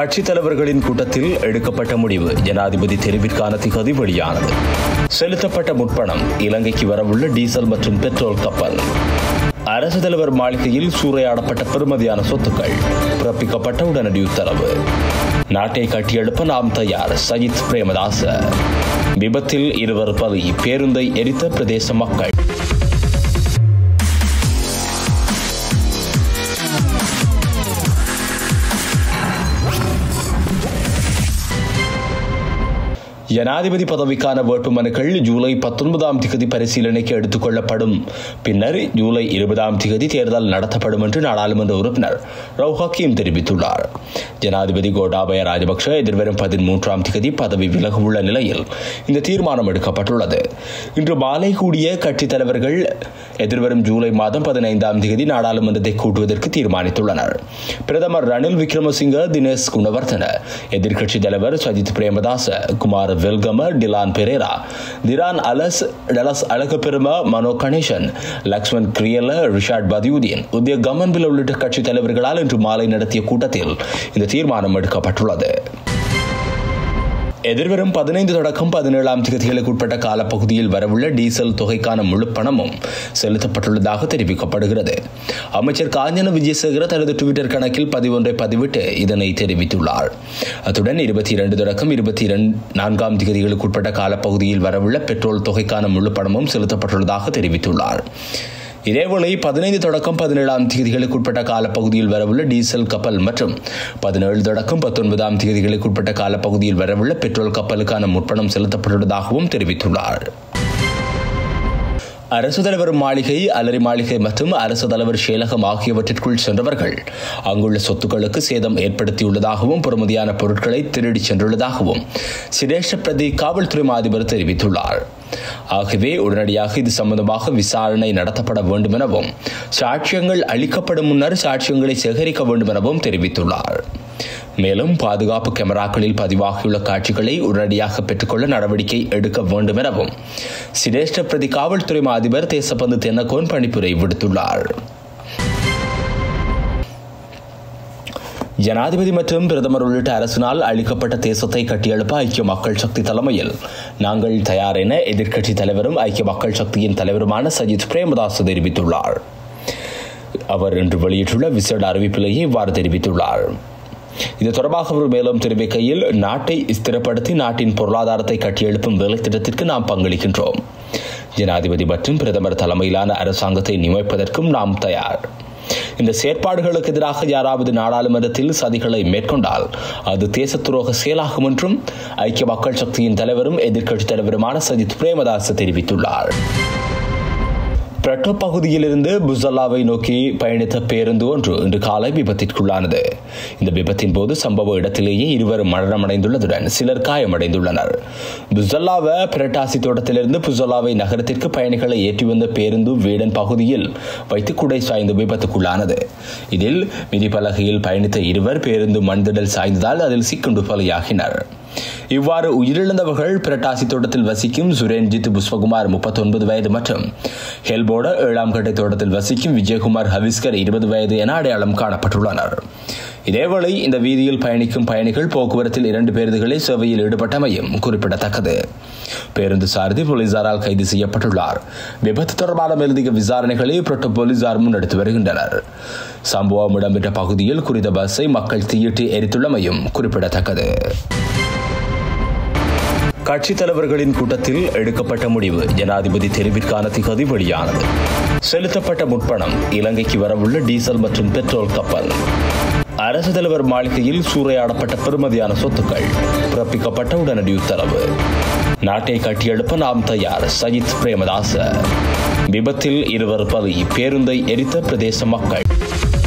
கட்சித் தலைவர்களின் கூட்டத்தில் எடுக்கப்பட்ட முடிவு ஜனாதிபதி தெரிவிற்கான திகதி வெளியானது செலுத்தப்பட்ட முற்பணம் இலங்கைக்கு வரவுள்ள டீசல் மற்றும் பெட்ரோல் கப்பல் அரசு தலைவர் மாளிகையில் சூறையாடப்பட்ட பெருமதியான சொத்துக்கள் பிறப்பிக்கப்பட்ட உடனடி உத்தரவு நாட்டை கட்டியெழுப்ப நாம் தயார் சஜித் பிரேமதாச விபத்தில் இருவர் பலி பேருந்தை எரித்த பிரதேச மக்கள் ஜனாதிபதி பதவிக்கான வேட்புமனுக்கள் ஜூலை பத்தொன்பதாம் திகதி பரிசீலனைக்கு எடுத்துக் கொள்ளப்படும் பின்னர் ஜூலை இருபதாம் திகதி தேர்தல் நடத்தப்படும் என்று நாடாளுமன்ற உறுப்பினர் ரவு ஹக்கீம் தெரிவித்துள்ளார் ஜனாதிபதி கோட்டாபய ராஜபக்ஷ எதிர்வரும் பதிமூன்றாம் திகதி பதவி விலக உள்ள நிலையில் இந்த தீர்மானம் எடுக்கப்பட்டுள்ளது இன்று மாலை கூடிய கட்சித் தலைவர்கள் எதிர்வரும் ஜூலை மாதம் பதினைந்தாம் தேதி நாடாளுமன்றத்தை கூட்டுவதற்கு தீர்மானித்துள்ளனர் பிரதமர் ரணில் விக்ரமசிங்க தினேஷ் குணவர்தன எதிர்க்கட்சித் தலைவர் சஜித் பிரேமதாச குமார் வெல்கம டிலான் பெரேரா திரான் அலஸ் டலஸ் அழகப்பெரும மனோ கணேசன் லக்ஷ்மண் கிரியல ரிஷாட் பதியுதீன் உதய கமன்பில் உள்ளிட்ட கட்சித் தலைவர்களால் இன்று மாலை நடத்திய கூட்டத்தில் இந்த தீர்மானம் எடுக்கப்பட்டுள்ளது எதிர்வரும் பதினைந்து தொடக்கம் பதினேழாம் தேதிகளுக்கு உட்பட்ட காலப்பகுதியில் வரவுள்ள டீசல் தொகைக்கான முழு பணமும் செலுத்தப்பட்டுள்ளதாக தெரிவிக்கப்படுகிறது அமைச்சர் காஞ்சன விஜயசேகர தனது டுவிட்டர் கணக்கில் பதிவொன்றை பதிவிட்டு இதனை தெரிவித்துள்ளார் அத்துடன் இருபத்தி இரண்டு தொடக்கம் இருபத்தி நான்காம் தேதிகளுக்கு உட்பட்ட காலப்பகுதியில் வரவுள்ள பெட்ரோல் தொகைக்கான முழு பணமும் செலுத்தப்பட்டுள்ளதாக தெரிவித்துள்ளார் இதேவேளை பதினைந்து தொடக்கம் பதினேழாம் தேதிகளுக்கு உட்பட்ட காலப்பகுதியில் வரவுள்ள டீசல் கப்பல் மற்றும் பதினேழு தொடக்கம் பத்தொன்பதாம் தேதிகளுக்கு உட்பட்ட காலப்பகுதியில் வரவுள்ள பெட்ரோல் கப்பலுக்கான முற்பணம் செலுத்தப்பட்டுள்ளதாகவும் தெரிவித்துள்ளார் அரசு தலைவர் மாளிகை அலரி மாளிகை மற்றும் அரசு தலைவர் செயலகம் ஆகியவற்றிற்குள் சென்றவர்கள் அங்குள்ள சொத்துக்களுக்கு சேதம் ஏற்படுத்தியுள்ளதாகவும் பெறுமதியான பொருட்களை திருடிச் சென்றுள்ளதாகவும் சிரேஷ்ட பிரதி காவல்துறை அதிபர் தெரிவித்துள்ளார் ஆகவே உடனடியாக இது சம்பந்தமாக விசாரணை நடத்தப்பட வேண்டும் எனவும் சாட்சியங்கள் அளிக்கப்படும் முன்னர் சாட்சியங்களை சேகரிக்க வேண்டும் எனவும் தெரிவித்துள்ளார் மேலும் பாதுகாப்பு கேமராக்களில் பதிவாகியுள்ள காட்சிகளை உடனடியாக பெற்றுக்கொள்ள நடவடிக்கை எடுக்க வேண்டும் எனவும் சிரேஷ்ட பிரதி காவல்துறை அதிபர் தேசப்பந்து தென்னகோன் பணிப்புரை விடுத்துள்ளார் ஜனாதிபதி மற்றும் பிரதமர் உள்ளிட்ட அரசினால் அளிக்கப்பட்ட தேசத்தை கட்டியெழுப்ப ஐக்கிய மக்கள் சக்தி தலைமையில் நாங்கள் தயார் என எதிர்க்கட்சி தலைவரும் ஐக்கிய மக்கள் சக்தியின் தலைவருமான சஜித் பிரேமதாஸ் தெரிவித்துள்ளார் அவர் இன்று வெளியிட்டுள்ள விசேட அறிவிப்பிலேயே இவ்வாறு தெரிவித்துள்ளார் இது தொடர்பாக அவர் மேலும் தெரிவிக்கையில் நாட்டை ஸ்திரப்படுத்தி நாட்டின் பொருளாதாரத்தை கட்டியெழுப்பும் வேலை திட்டத்திற்கு நாம் பங்களிக்கின்றோம் ஜனாதிபதி மற்றும் பிரதமர் தலைமையிலான அரசாங்கத்தை நியமிப்பதற்கும் நாம் தயார் இந்த செயற்பாடுகளுக்கு எதிராக யாராவது நாடாளுமன்றத்தில் சதிகளை மேற்கொண்டால் அது தேச துரோக செயலாகும் என்றும் ஐக்கிய மக்கள் சக்தியின் தலைவரும் எதிர்க்கட்சித் தலைவருமான சஜித் பிரேமதாஸ் தெரிவித்துள்ளார் பிரட்டோ பகுதியிலிருந்து புசல்லாவை நோக்கி பயணித்த பேருந்து ஒன்று இன்று காலை விபத்திற்குள்ளானது இந்த விபத்தின் போது சம்பவ இடத்திலேயே இருவர் மரணமடைந்துள்ளதுடன் சிலர் காயமடைந்துள்ளனர் புசல்லாவ பிரட்டாசி தோட்டத்திலிருந்து புசல்லாவை நகரத்திற்கு பயணிகளை ஏற்றி வந்த பேருந்து வீடன் பகுதியில் வைத்து குடை சாய்ந்து விபத்துக்குள்ளானது இதில் மிதிப்பலகையில் பயணித்த இருவர் பேருந்து மண்திடல் சாய்ந்ததால் அதில் சிக்குண்டு பலியாகினர் இவ்வாறு உயிரிழந்தவர்கள் பிரட்டாசி தோட்டத்தில் வசிக்கும் சுரேன்ஜித் புஷ்பகுமார் முப்பத்தி ஒன்பது வயது மற்றும் ஹெல்போட ஏழாம் கட்டை தோட்டத்தில் வசிக்கும் விஜயகுமார் ஹவிஸ்கர் இருபது வயது என அடையாளம் காணப்பட்டுள்ளனர் இதேவேளை இந்த வீதியில் பயணிக்கும் பயணிகள் போக்குவரத்தில் இரண்டு பேருந்துகளை சேவையில் ஈடுபட்டமையும் குறிப்பிடத்தக்கது பேருந்து சாரதி போலீசாரால் கைது செய்யப்பட்டுள்ளார் விபத்து தொடர்பான மேலதிக விசாரணைகளை புரட்ட போலீசார் முன்னெடுத்து வருகின்றனர் சம்பவம் இடம்பெற்ற பகுதியில் குறித்த பஸ்ஸை மக்கள் தீயிட்டு எரித்துள்ளமையும் குறிப்பிடத்தக்கது கட்சித் தலைவர்களின் கூட்டத்தில் எடுக்கப்பட்ட முடிவு ஜனாதிபதி தெரிவிற்கான திகதி வெளியானது செலுத்தப்பட்ட முற்பணம் இலங்கைக்கு வரவுள்ள டீசல் மற்றும் பெட்ரோல் கப்பல் அரசு தலைவர் மாளிகையில் சூறையாடப்பட்ட பெருமதியான சொத்துக்கள் பிறப்பிக்கப்பட்ட உடனடி உத்தரவு நாட்டை கட்டியெழுப்ப நாம் தயார் சஜித் பிரேமதாச விபத்தில் இருவர் பலி பேருந்தை எரித்த பிரதேச மக்கள்